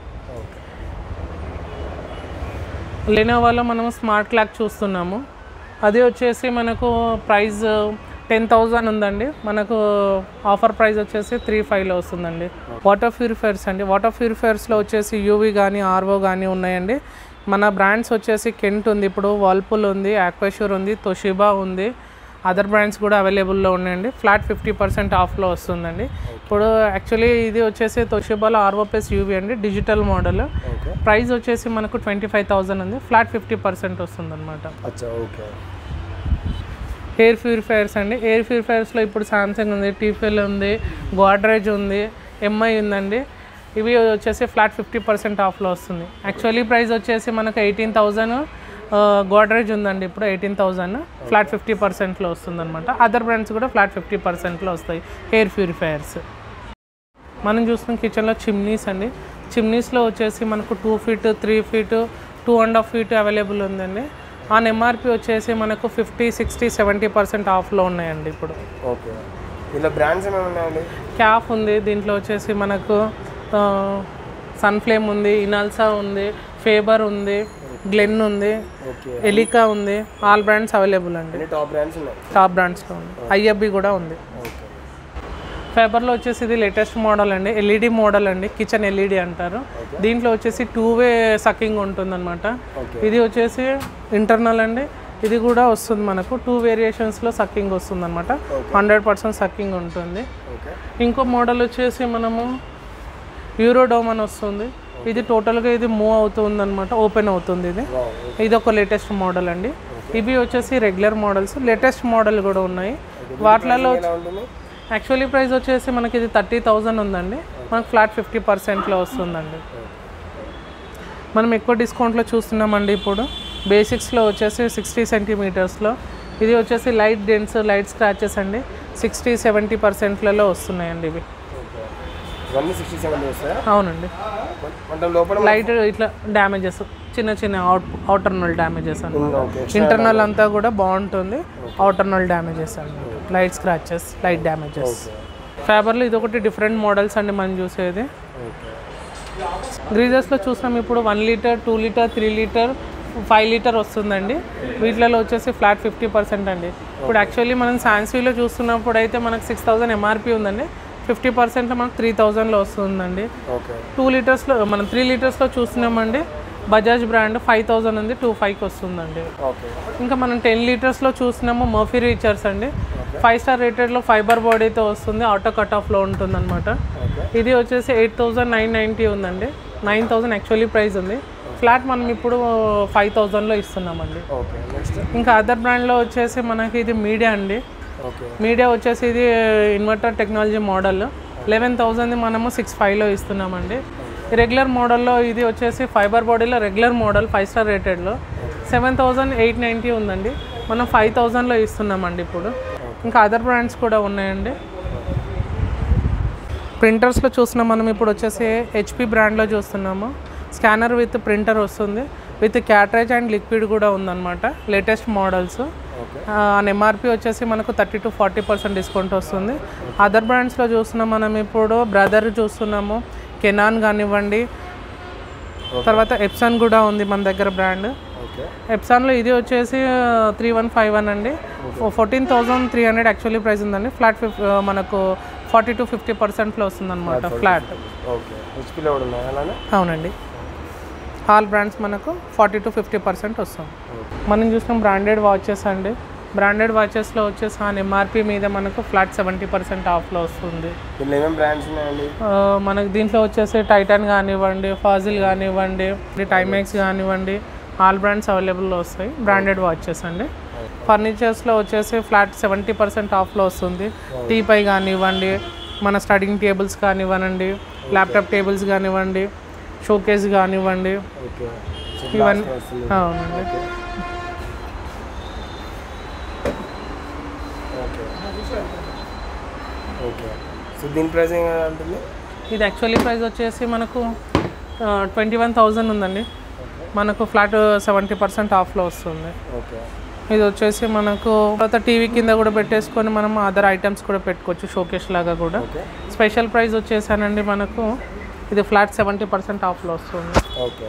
లెనోవాలో మనం స్మార్ట్ క్లాక్ చూస్తున్నాము అది వచ్చేసి మనకు ప్రైస్ టెన్ థౌజండ్ ఉందండి మనకు ఆఫర్ ప్రైస్ వచ్చేసి త్రీ ఫైవ్లో వస్తుందండి వాటర్ ప్యూరిఫైర్స్ అండి వాటర్ ప్యూరిఫైర్స్లో వచ్చేసి యూవీ కానీ ఆర్ఓ కానీ ఉన్నాయండి మన బ్రాండ్స్ వచ్చేసి కెంట్ ఉంది ఇప్పుడు వాల్పుల్ ఉంది ఆక్వాష్యూర్ ఉంది తొషిబా ఉంది అదర్ బ్రాండ్స్ కూడా అవైలబుల్లో ఉన్నాయండి ఫ్లాట్ ఫిఫ్టీ పర్సెంట్ ఆఫ్లో వస్తుందండి ఇప్పుడు యాక్చువల్లీ ఇది వచ్చేసి తొషిబాలో ఆర్ఓ ప్లస్ యూవీ అండి డిజిటల్ మోడల్ ఓకే ప్రైస్ వచ్చేసి మనకు ట్వంటీ ఫైవ్ థౌజండ్ ఉంది ఫ్లాట్ ఫిఫ్టీ పర్సెంట్ వస్తుంది అనమాట అచ్చా ఓకే ఎయిర్ ప్యూరిఫైయర్స్ అండి ఎయిర్ ప్యూరిఫైయర్స్లో ఇప్పుడు సామ్సంగ్ ఉంది టీఫిల్ ఉంది గోడ్రేజ్ ఉంది ఎంఐ ఉందండి ఇవి వచ్చేసి ఫ్లాట్ ఫిఫ్టీ పర్సెంట్ ఆఫ్లో వస్తుంది యాక్చువల్లీ ప్రైస్ వచ్చేసి మనకు ఎయిటీన్ థౌజండ్ గోడ్రేజ్ ఉందండి ఇప్పుడు ఎయిటీన్ థౌజండ్ ఫ్లాట్ ఫిఫ్టీ పర్సెంట్లో వస్తుంది అనమాట అదర్ బ్రాండ్స్ కూడా ఫ్లాట్ ఫిఫ్టీ పర్సెంట్లో వస్తాయి ఎయిర్ ప్యూరిఫైయర్స్ మనం చూస్తున్న కిచెన్లో చిమ్నీస్ అండి చిమ్నీస్లో వచ్చేసి మనకు two feet three feet two and half feet available ఉందండి ఆన్ ఎంఆర్పి వచ్చేసి మనకు ఫిఫ్టీ సిక్స్టీ సెవెంటీ పర్సెంట్ ఆఫ్లో ఉన్నాయండి ఇప్పుడు ఓకే ఇలా బ్రాండ్స్ ఏమేమి ఉన్నాయండి క్యాఫ్ ఉంది దీంట్లో వచ్చేసి మనకు సన్ఫ్లేమ్ ఉంది ఇనాల్సా ఉంది ఫేబర్ ఉంది గ్లెన్ ఉంది ఓకే ఎలికా ఉంది ఆల్ బ్రాండ్స్ అవైలబుల్ అండి అన్ని టాప్ బ్రాండ్స్ ఉన్నాయి టాప్ బ్రాండ్స్లో ఉంది ఐఎఫ్బి కూడా ఉంది ఓకే ఫేబర్లో వచ్చేసి ఇది లేటెస్ట్ మోడల్ అండి ఎల్ఈడి మోడల్ అండి కిచెన్ ఎల్ఈడి అంటారు దీంట్లో వచ్చేసి టూ వే సకింగ్ ఉంటుందన్నమాట Okay. ఇది వచ్చేసి ఇంటర్నల్ అండి ఇది కూడా వస్తుంది మనకు టూ వేరియేషన్స్లో సక్కింగ్ వస్తుంది అనమాట హండ్రెడ్ పర్సెంట్ సక్కింగ్ ఉంటుంది ఓకే ఇంకో మోడల్ వచ్చేసి మనము యూరోడోమ్ అని వస్తుంది ఇది టోటల్గా ఇది మూవ్ అవుతుంది అనమాట ఓపెన్ అవుతుంది ఇది వావ్ ఇది ఒక లేటెస్ట్ మోడల్ అండి ఇవి వచ్చేసి రెగ్యులర్ మోడల్స్ లేటెస్ట్ మోడల్ కూడా ఉన్నాయి వాటిలలో ఎలా ఉంటుంది యాక్చువల్లీ ప్రైస్ వచ్చేసి మనకి ఇది థర్టీ థౌజండ్ ఉందండి మనకు ఫ్లాట్ ఫిఫ్టీ పర్సెంట్లో వస్తుందండి మనం ఎక్కువ డిస్కౌంట్లో చూస్తున్నామండి ఇప్పుడు బేసిక్స్లో వచ్చేసి సిక్స్టీ సెంటీమీటర్స్లో ఇది వచ్చేసి లైట్ డెన్స్ లైట్ స్క్రాచెస్ అండి సిక్స్టీ సెవెంటీ పర్సెంట్లలో వస్తున్నాయండి ఇవి ఓకే ఇవన్నీ సిక్స్టీ సెవెన్ వస్తాయా అవునండి అంటే లోపల లైట్ ఇట్లా డ్యామేజెస్ చిన్న చిన్న అవుట్ అవుటర్నల్ డ్యామేజెస్ అండి ఓకే ఇంటర్నల్ అంతా కూడా బాగుంటుంది అవుటర్నల్ డ్యామేజెస్ అండి లైట్ స్క్రాచెస్ లైట్ డ్యామేజెస్ ఫ్యాబర్లో ఇది ఒకటి డిఫరెంట్ మోడల్స్ అండి మనం చూసేది ఓకే గ్రీజర్స్లో చూసినాం ఇప్పుడు one litre two litre three litre five litre వస్తుందండి వీటిలలో వచ్చేసి ఫ్లాట్ ఫిఫ్టీ పర్సెంట్ అండి ఇప్పుడు యాక్చువల్లీ మనం సాన్స్వీలో చూస్తున్నప్పుడు అయితే మనకు సిక్స్ థౌసండ్ ఎంఆర్పి ఉందండి ఫిఫ్టీ పర్సెంట్లో మనకు త్రీ థౌజండ్లో వస్తుందండి ఓకే టూ లీటర్స్లో మనం త్రీ లీటర్స్లో చూస్తున్నామండి బజాజ్ బ్రాండ్ ఫైవ్ థౌజండ్ ఉంది టూ ఫైవ్కి వస్తుందండి ఓకే ఇంకా మనం టెన్ లీటర్స్లో చూసినాము మర్ఫీ రీచర్స్ అండి ఫైవ్ స్టార్ రేటెడ్లో ఫైబర్ బాడీతో వస్తుంది ఆటో కట్ ఆఫ్లో ఉంటుంది అనమాట ఇది వచ్చేసి ఎయిట్ థౌజండ్ నైన్ నైంటీ ఉందండి నైన్ థౌజండ్ యాక్చువల్లీ ప్రైస్ ఉంది ఫ్లాట్ మనం ఇప్పుడు ఫైవ్ థౌజండ్లో ఇస్తున్నామండి ఓకే నెక్స్ట్ ఇంకా అదర్ బ్రాండ్లో వచ్చేసి మనకి ఇది మీడియా అండి ఓకే మీడియా వచ్చేసి ఇది inverter technology model eleven thousand మనము సిక్స్ ఫైవ్లో ఇస్తున్నామండి రెగ్యులర్ మోడల్లో ఇది వచ్చేసి ఫైబర్ బాడీలో రెగ్యులర్ మోడల్ ఫైవ్ స్టార్ రేటెడ్లో సెవెన్ థౌజండ్ ఎయిట్ నైంటీ ఉందండి మనం ఫైవ్ థౌజండ్లో ఇస్తున్నామండి ఇప్పుడు ఇంకా అదర్ బ్రాండ్స్ కూడా ఉన్నాయండి ప్రింటర్స్లో చూస్తున్నాం మనం ఇప్పుడు వచ్చేసి హెచ్పి బ్రాండ్లో చూస్తున్నాము స్కానర్ విత్ ప్రింటర్ వస్తుంది విత్ క్యాటరేజ్ అండ్ లిక్విడ్ కూడా ఉందన్నమాట లేటెస్ట్ మోడల్స్ ఓకే ఎంఆర్పి వచ్చేసి మనకు thirty to forty percent discount వస్తుంది అదర్ బ్రాండ్స్లో చూస్తున్నాం మనం ఇప్పుడు బ్రదర్ చూస్తున్నాము కెనాన్ కానివ్వండి తర్వాత ఎప్సన్ కూడా ఉంది మన దగ్గర బ్రాండ్ ఓకే ఎప్సాన్లో ఇది వచ్చేసి త్రీ వన్ ఫైవ్ వన్ అండి fourteen thousand three hundred actually price ఉందండి ఫ్లాట్ ఫిఫ్ మనకు ఫార్టీ టు ఫిఫ్టీ పర్సెంట్లో వస్తుందన్నమాట ఫ్లాట్ ఓకే హెచ్పీలో కూడా ఉన్నాయి అలానే అవునండి ఆల్ బ్రాండ్స్ మనకు ఫార్టీ టు ఫిఫ్టీ పర్సెంట్ వస్తుంది మనం చూసిన బ్రాండెడ్ వాచెస్ అండి బ్రాండెడ్ వాచెస్లో వచ్చేసి ఆ ఎంఆర్పి మీద మనకు ఫ్లాట్ సెవెంటీ పర్సెంట్ ఆఫ్లో వస్తుంది దీంట్లో ఏమేమి బ్రాండ్స్ ఉన్నాయండి ఆ, మనకు దీంట్లో వచ్చేసి టైటాన్ కానివ్వండి ఫాజిల్ కానివ్వండి టైమెక్స్ కానివ్వండి ఆల్ బ్రాండ్స్ అవైలబుల్లో వస్తాయి బ్రాండెడ్ వాచెస్ అండి ఫర్నిచర్స్లో వచ్చేసి ఫ్లాట్ సెవెంటీ పర్సెంట్ ఆఫ్లో వస్తుంది టీపై కానివ్వండి మన స్టడింగ్ టేబుల్స్ కానివ్వనండి ల్యాప్టాప్ టేబుల్స్ కానివ్వండి షోకేస్ కానివ్వండి ఓకే ఇవన్నీ వస్తుంది అవునండి ఓకే ఓకే సో దీని ప్రైస్ ఏం ఉంటుంది ఇది యాక్చువల్లీ ప్రైస్ వచ్చేసి మనకు ట్వంటీ వన్ థౌజండ్ ఉందండి మనకు ఫ్లాట్ సెవెంటీ పర్సెంట్ ఆఫ్లో వస్తుంది ఓకే ఇది వచ్చేసి మనకు తర్వాత టీవీ కింద కూడా పెట్టేసుకొని మనం అదర్ ఐటమ్స్ కూడా పెట్టుకోవచ్చు షోకేస్ లాగా కూడా ఓకే స్పెషల్ ప్రైస్ వచ్చేసానండి మనకు ఇది ఫ్లాట్ సెవెంటీ పర్సెంట్ ఆఫ్లో వస్తుంది ఓకే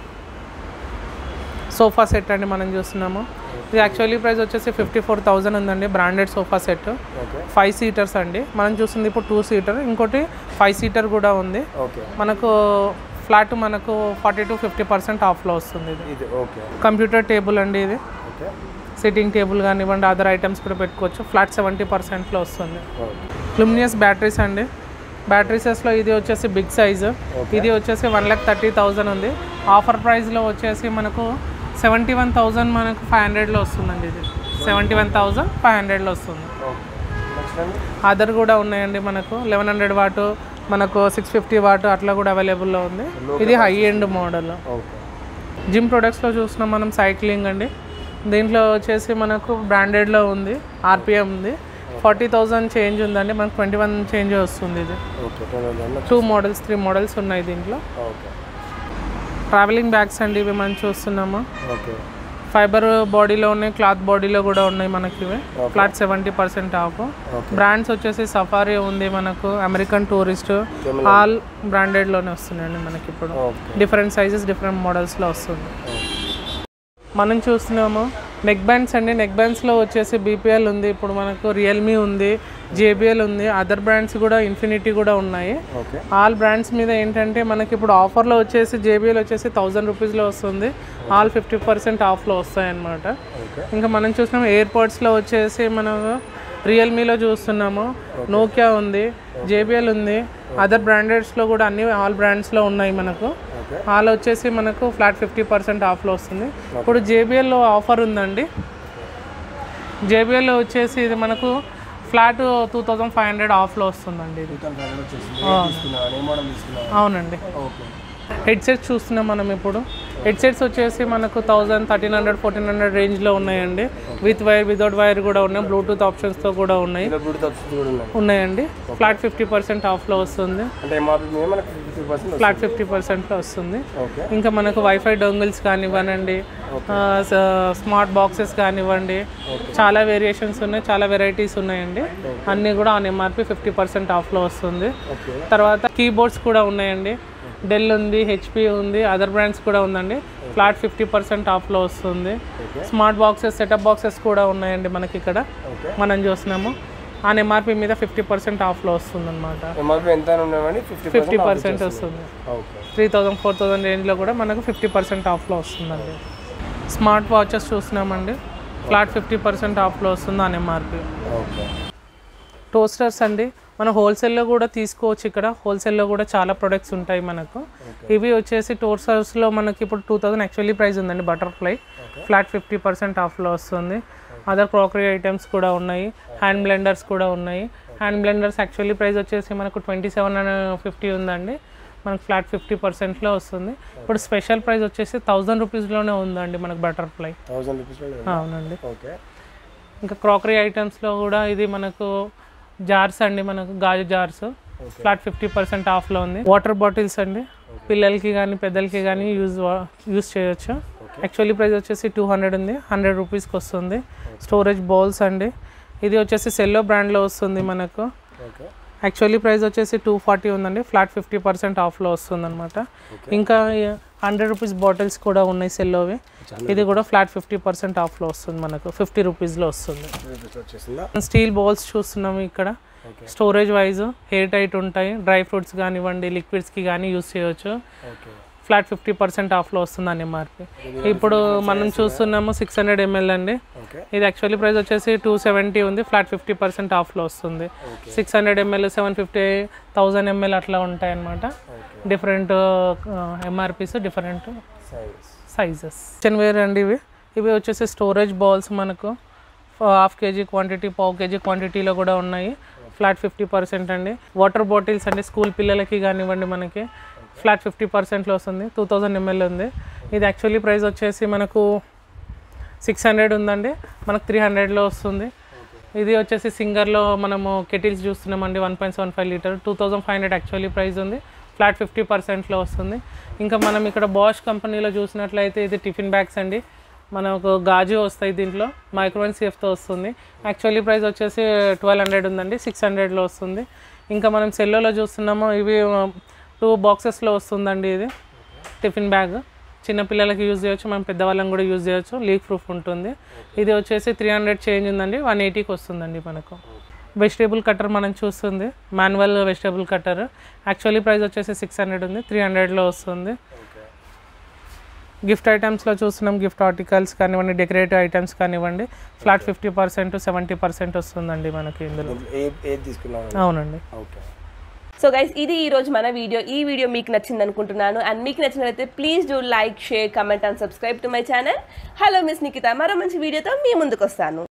సోఫా సెట్ అండి మనం చూస్తున్నాము ఇది యాక్చువల్లీ ప్రైస్ వచ్చేసి ఫిఫ్టీ ఫోర్ థౌజండ్ ఉందండి branded sofa set okay five seaters అండి మనం చూస్తుంది ఇప్పుడు టూ సీటర్ ఇంకోటి ఫైవ్ సీటర్ కూడా ఉంది ఓకే మనకు ఫ్లాట్ మనకు ఫార్టీ టు ఫిఫ్టీ పర్సెంట్ ఆఫ్లో వస్తుంది ఇది ఇది ఓకే కంప్యూటర్ టేబుల్ అండి ఇది ఓకే సిట్టింగ్ టేబుల్ కానివ్వండి అదర్ ఐటమ్స్ కూడా పెట్టుకోవచ్చు ఫ్లాట్ సెవెంటీ పర్సెంట్లో వస్తుంది ఓకే లూమినియస్ బ్యాటరీస్ అండి బ్యాటరీసెస్లో ఇది వచ్చేసి బిగ్ సైజు ఇది వచ్చేసి వన్ ల్యాక్ థర్టీ థౌజండ్ ఉంది ఆఫర్ ప్రైస్లో వచ్చేసి మనకు సెవెంటీ వన్ థౌజండ్ మనకు ఫైవ్ హండ్రెడ్లో వస్తుందండి ఇది సెవెంటీ వన్ థౌజండ్ ఫైవ్ హండ్రెడ్లో వస్తుంది ఓకే నెక్స్ట్ అండి అదర్ కూడా ఉన్నాయండి మనకు లెవెన్ హండ్రెడ్ వాటు మనకు సిక్స్ ఫిఫ్టీ వాట్ అట్లా కూడా అవైలబుల్లో ఉంది ఇది high end model okay gym ప్రొడక్ట్స్లో చూస్తున్నాం మనం సైక్లింగ్ అండి దీంట్లో వచ్చేసి మనకు బ్రాండెడ్లో ఉంది ఆర్పిఎం ఉంది ఫార్టీ థౌజండ్ చేంజ్ ఉందండి మనకు ట్వంటీ వన్ చేంజ్ వస్తుంది ఇది okay twenty two models three models ఉన్నాయి దీంట్లో ఓకే ట్రావెలింగ్ బ్యాగ్స్ అండి ఇవి మనం చూస్తున్నాము ఓకే ఫైబర్ బాడీలో ఉన్నాయి క్లాత్ బాడీలో కూడా ఉన్నాయి మనకి ఇవి flat seventy percent off brands వచ్చేసి సఫారీ ఉంది మనకు అమెరికన్ టూరిస్ట్ ఆల్ బ్రాండెడ్లోనే వస్తున్నాయండి మనకి ఇప్పుడు ఓకే డిఫరెంట్ సైజెస్ డిఫరెంట్ మోడల్స్లో వస్తుంది మనం చూస్తున్నాము నెక్ బ్యాండ్స్ అండి నెక్ బ్యాండ్స్లో వచ్చేసి బీపీఎల్ ఉంది ఇప్పుడు మనకు రియల్మీ ఉంది జేబిఎల్ ఉంది అదర్ బ్రాండ్స్ కూడా ఇన్ఫినిటీ కూడా ఉన్నాయి ఓకే ఆల్ బ్రాండ్స్ మీద ఏంటంటే మనకి ఇప్పుడు ఆఫర్లో వచ్చేసి జేబిఎల్ వచ్చేసి థౌజండ్ రూపీస్లో వస్తుంది ఆల్ ఫిఫ్టీ పర్సెంట్ ఆఫ్లో వస్తాయన్నమాట ఓకే ఇంకా మనం చూసినాం ఎయిర్పోర్ట్స్లో వచ్చేసి మనం రియల్మీలో చూస్తున్నాము నోకియా ఉంది జేబిఎల్ ఉంది అదర్ బ్రాండెడ్స్లో కూడా అన్ని ఆల్ బ్రాండ్స్లో ఉన్నాయి మనకు ఓకే ఆల్ వచ్చేసి మనకు ఫ్లాట్ ఫిఫ్టీ పర్సెంట్ ఆఫ్లో వస్తుంది ఇప్పుడు జేబిఎల్లో ఆఫర్ ఉందండి జేబిఎల్లో వచ్చేసి ఇది మనకు flat two thousand five hundred ఆఫ్లో వస్తుందండి ఇది టూ థౌసండ్ ఫైవ్ హండ్రెడ్ వచ్చేసింది తీసుకున్నాను ఏ మోడల్ తీసుకున్నాను అవునండి ఓకే హెడ్సెట్స్ చూస్తున్నాం మనం ఇప్పుడు హెడ్సెట్స్ వచ్చేసి మనకు thousand thirteen hundred fourteen hundred రేంజ్లో ఉన్నాయండి విత్ వైర్ వితౌట్ వైర్ కూడా ఉన్నాయి బ్లూటూత్ ఆప్షన్స్తో కూడా ఉన్నాయి ఇలా బ్లూటూత్ ఆప్షన్స్ కూడా ఉన్నాయి ఉన్నాయండి ఫ్లాట్ ఫిఫ్టీ పర్సెంట్ ఆఫ్లో వస్తుంది అంటే ఎంఆర్పి మీద మనకి ఫిఫ్టీ పర్సెంట్ ఫ్లాట్ ఫిఫ్టీ పర్సెంట్లో వస్తుంది ఓకే ఇంకా మనకు వైఫై డొంగిల్స్ కానివ్వనండి ఆ, స- స్మార్ట్ బాక్సెస్ కానివ్వండి చాలా వేరియేషన్స్ ఉన్నాయి చాలా వెరైటీస్ ఉన్నాయండి అన్నీ కూడా ఆన్ ఎంఆర్పి ఫిఫ్టీ పర్సెంట్ ఆఫ్లో వస్తుంది ఓకే తర్వాత కీబోర్డ్స్ కూడా ఉన్నాయండి డెల్ ఉంది హెచ్పి ఉంది అదర్ బ్రాండ్స్ కూడా ఉందండి ఫ్లాట్ ఫిఫ్టీ పర్సెంట్ ఆఫ్లో వస్తుంది స్మార్ట్ బాక్సెస్ సెటప్ బాక్సెస్ కూడా ఉన్నాయండి మనకి ఇక్కడ ఓకే మనం చూస్తున్నాము ఆన్ ఎంఆర్పి మీద ఫిఫ్టీ పర్సెంట్ ఆఫ్లో వస్తుంది అనమాట ఎంఆర్పి ఎంత అని ఉన్నామండి ఫిఫ్టీ ఫిఫ్టీ పర్సెంట్ వస్తుంది okay three thousand four thousand రేంజ్లో కూడా మనకు ఫిఫ్టీ పర్సెంట్ ఆఫ్లో వస్తుందండి స్మార్ట్ వాచెస్ చూస్తున్నామండి ఫ్లాట్ ఫిఫ్టీ పర్సెంట్ ఆఫ్లో వస్తుంది ఆన్ ఎంఆర్పి ఓకే టోస్టర్స్ అండి మనం హోల్సేల్లో కూడా తీసుకోవచ్చు ఇక్కడ హోల్సేల్లో కూడా చాలా ప్రొడక్ట్స్ ఉంటాయి మనకు ఇవి వచ్చేసి టోస్టర్స్లో మనకి ఇప్పుడు టూ థౌజండ్ యాక్చువల్లీ ప్రైస్ ఉందండి బటర్ఫ్లై ఫ్లాట్ ఫిఫ్టీ పర్సెంట్ ఆఫ్లో వస్తుంది అదర్ క్రాకరీ ఐటమ్స్ కూడా ఉన్నాయి హ్యాండ్ బ్లెండర్స్ కూడా ఉన్నాయి హ్యాండ్ బ్లెండర్స్ యాక్చువల్లీ ప్రైస్ వచ్చేసి మనకు ట్వంటీ సెవెన్ ఫిఫ్టీ ఉందండి మనకు ఫ్లాట్ ఫిఫ్టీ పర్సెంట్లో వస్తుంది ఇప్పుడు స్పెషల్ ప్రైస్ వచ్చేసి థౌజండ్ రూపీస్లోనే ఉందండి మనకు బటర్ఫ్లై థౌసండ్ రూపీస్లో అవునండి ఓకే ఇంకా క్రాకరీ ఐటమ్స్లో కూడా ఇది మనకు జార్స్ అండి మనకు గాజు జార్స్ ఫ్లాట్ ఫిఫ్టీ పర్సెంట్ ఆఫ్లో ఉంది వాటర్ బాటిల్స్ అండి పిల్లలకి కానీ పెద్దలకి కానీ యూజ్ యూజ్ చేయొచ్చు యాక్చువల్లీ ప్రైస్ వచ్చేసి టూ హండ్రెడ్ ఉంది హండ్రెడ్ రూపీస్కి వస్తుంది స్టోరేజ్ బౌల్స్ అండి ఇది వచ్చేసి సెల్లో బ్రాండ్లో వస్తుంది మనకు ఓకే యాక్చువల్లీ ప్రైస్ వచ్చేసి టూ ఫార్టీ ఉందండి ఫ్లాట్ ఫిఫ్టీ పర్సెంట్ ఆఫ్లో వస్తుంది అనమాట ఇంకా హండ్రెడ్ రూపీస్ బాటిల్స్ కూడా ఉన్నాయి సెల్లోవి ఇది కూడా ఫ్లాట్ ఫిఫ్టీ పర్సెంట్ ఆఫ్లో వస్తుంది మనకు ఫిఫ్టీ రూపీస్లో వస్తుంది రూపీస్ వచ్చేసిందా స్టీల్ బౌల్స్ చూస్తున్నాము ఇక్కడ okay storage wise air tight ఉంటాయి డ్రై ఫ్రూట్స్ కానివ్వండి లిక్విడ్స్కి కానీ యూస్ చేయొచ్చు ఓకే ఫ్లాట్ ఫిఫ్టీ పర్సెంట్ ఆఫ్లో వస్తుంది అని ఎంఆర్పి ఇప్పుడు మనం చూస్తున్నాము సిక్స్ హండ్రెడ్ ఎంఎల్ అండి ఓకే ఇది యాక్చువల్లీ ప్రైస్ వచ్చేసి టూ సెవెంటీ ఉంది ఫ్లాట్ ఫిఫ్టీ పర్సెంట్ ఆఫ్లో వస్తుంది six hundred ml seven fifty thousand ml అట్లా ఉంటాయి అన్నమాట different MRPs different size sizes kitchen ware అండి ఇవి ఇవి వచ్చేసి స్టోరేజ్ బాల్స్ మనకు హాఫ్ కేజీ క్వాంటిటీ పావు కేజీ క్వాంటిటీలో కూడా ఉన్నాయి ఫ్లాట్ ఫిఫ్టీ పర్సెంట్ అండి వాటర్ బాటిల్స్ అండి స్కూల్ పిల్లలకి కానివ్వండి మనకి ఫ్లాట్ ఫిఫ్టీ పర్సెంట్లో వస్తుంది టూ థౌజండ్ ఎంఎల్ ఉంది ఇది యాక్చువల్లీ ప్రైస్ వచ్చేసి మనకు సిక్స్ హండ్రెడ్ ఉందండి మనకు త్రీ హండ్రెడ్లో వస్తుంది ఇది వచ్చేసి సింగర్లో మనము కెటిల్స్ చూస్తున్నామండి one point seven five litre two thousand five hundred actually price ఉంది ఫ్లాట్ ఫిఫ్టీ పర్సెంట్లో వస్తుంది ఇంకా మనం ఇక్కడ బాష్ కంపెనీలో చూసినట్లయితే ఇది టిఫిన్ బ్యాగ్స్ అండి మనకు గాజు వస్తాయి దీంట్లో మైక్రోవెన్ సేఫ్తో వస్తుంది యాక్చువల్లీ ప్రైస్ వచ్చేసి ట్వెల్వ్ హండ్రెడ్ ఉందండి సిక్స్ హండ్రెడ్లో వస్తుంది ఇంకా మనం సెల్లోలో చూస్తున్నాము ఇవి టూ బాక్సెస్లో వస్తుందండి ఇది టిఫిన్ బ్యాగ్ చిన్నపిల్లలకి యూజ్ చేయొచ్చు మనం పెద్దవాళ్ళని కూడా యూజ్ చేయొచ్చు లీక్ ప్రూఫ్ ఉంటుంది ఇది వచ్చేసి త్రీ హండ్రెడ్ చేంజ్ ఉందండి వన్ ఎయిటీకి వస్తుందండి మనకు వెజిటేబుల్ కట్టర్ మనం చూస్తుంది manual vegetable cutter actually price వచ్చేసి సిక్స్ హండ్రెడ్ ఉంది త్రీ హండ్రెడ్లో వస్తుంది గిఫ్ట్ ఐటమ్స్లో చూస్తున్నాం గిఫ్ట్ ఆర్టికల్స్ కానివ్వండి డెకరేటివ్ ఐటమ్స్ కానివ్వండి flat fifty percent seventy percent వస్తుందండి మనకి ఇందులో ఏ ఏది తీసుకున్నాను అవునండి ఓకే సో గైస్ ఇది ఈ రోజు మన వీడియో ఈ వీడియో మీకు నచ్చింది అనుకుంటున్నాను అండ్ మీకు నచ్చినట్లయితే please do like share comment and subscribe to my channel hello miss Nikita మరో మంచి వీడియోతో మీ ముందుకు వస్తాను